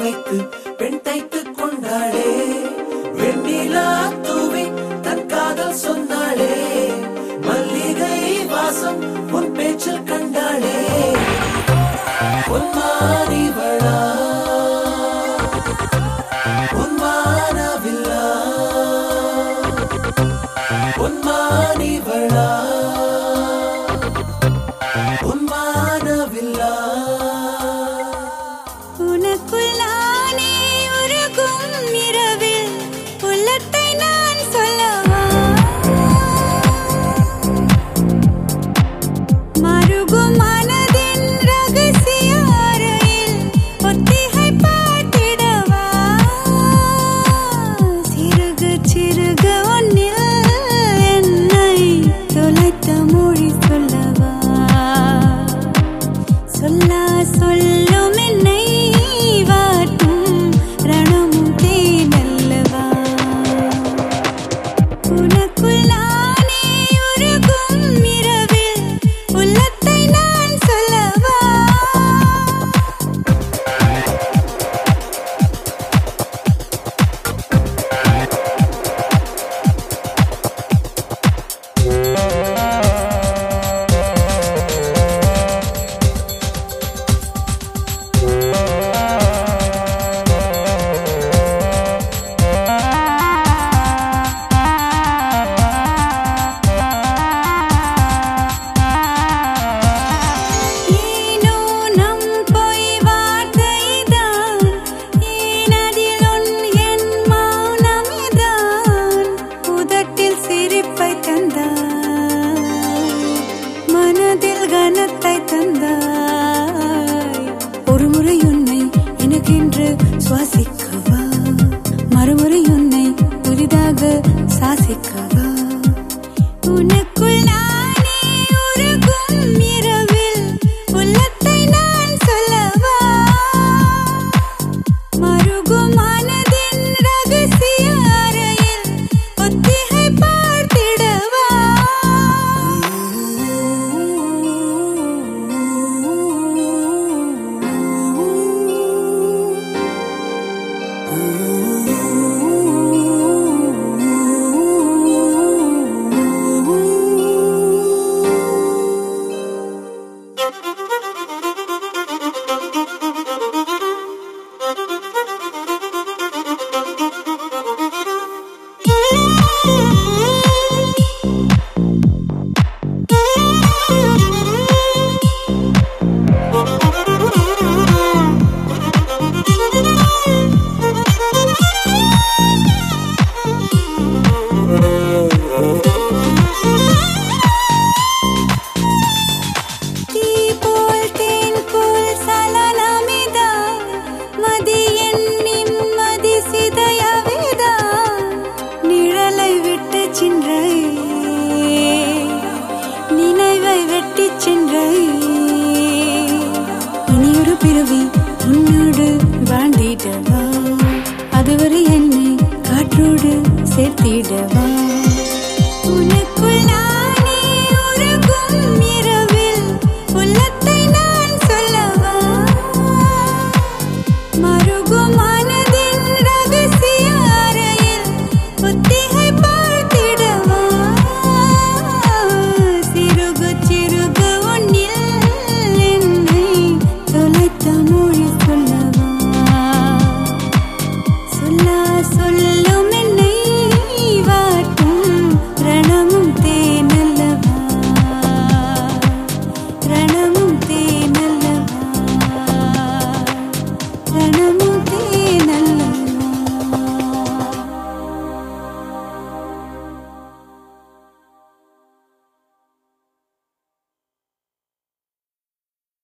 வைத்து பெண் தைத்து கொண்டாளே வெண்ணிலா தூவி தன் காதல் சொன்னாளே மல்லிகை வாசம் உன் பேச்சில் கண்டாளே பொன்மாரிவளா பொன்மானவில்லா பொன்மானிவளா பொன்மானவில்லா உனக்குள் நானே உருகும் இரவில் உள்ளத்தை நான் சொல்லவா மருகும் மனதின் ரகசிய அறையில் ஒத்திகை பார்த்திடவா சிறுகு சிறுகு ஒன்னில் என்னை தொலைத்த மொழி சொல்லவா சொல்லா சொல்லும் என்னை வாட்டும் ரணமும் தேனல்லவா உனக்குள் நானே உருகும் இரவில் உள்ளத்தை நான் சொல்லவா ஏனோ நம் பொய் வார்த்தைதான் ஏனதில் உன் என் மௌனமிதான் உதட்டில் சிரிப்பை தந்தாய் மனதில் கனத்தை தந்தாய் ஒரு முறை உன்னை எனக்கென்று சுவாசிக்கவா மறுமுறை உன்னை புதிதாக சாசிக்கவா உனக்குள் நானே உருகும் இரவில் உள்ளத்தை நான் சொல்லவா மருகும் மனதின் ரகசிய அறையில் ஒத்திகை பார்த்திடவா தீ போல் தேன் போல் சலனமிதா மதி என் நிம்மதி சிதையவிதா நிழலை விட்டு சென்றை நினைவை வெட்டி சென்றை இனியொரு பிறவி உன்னோடு வாழ்ந்திடவா அதுவரை என்னை காற்றோடு சேர்த்திடவா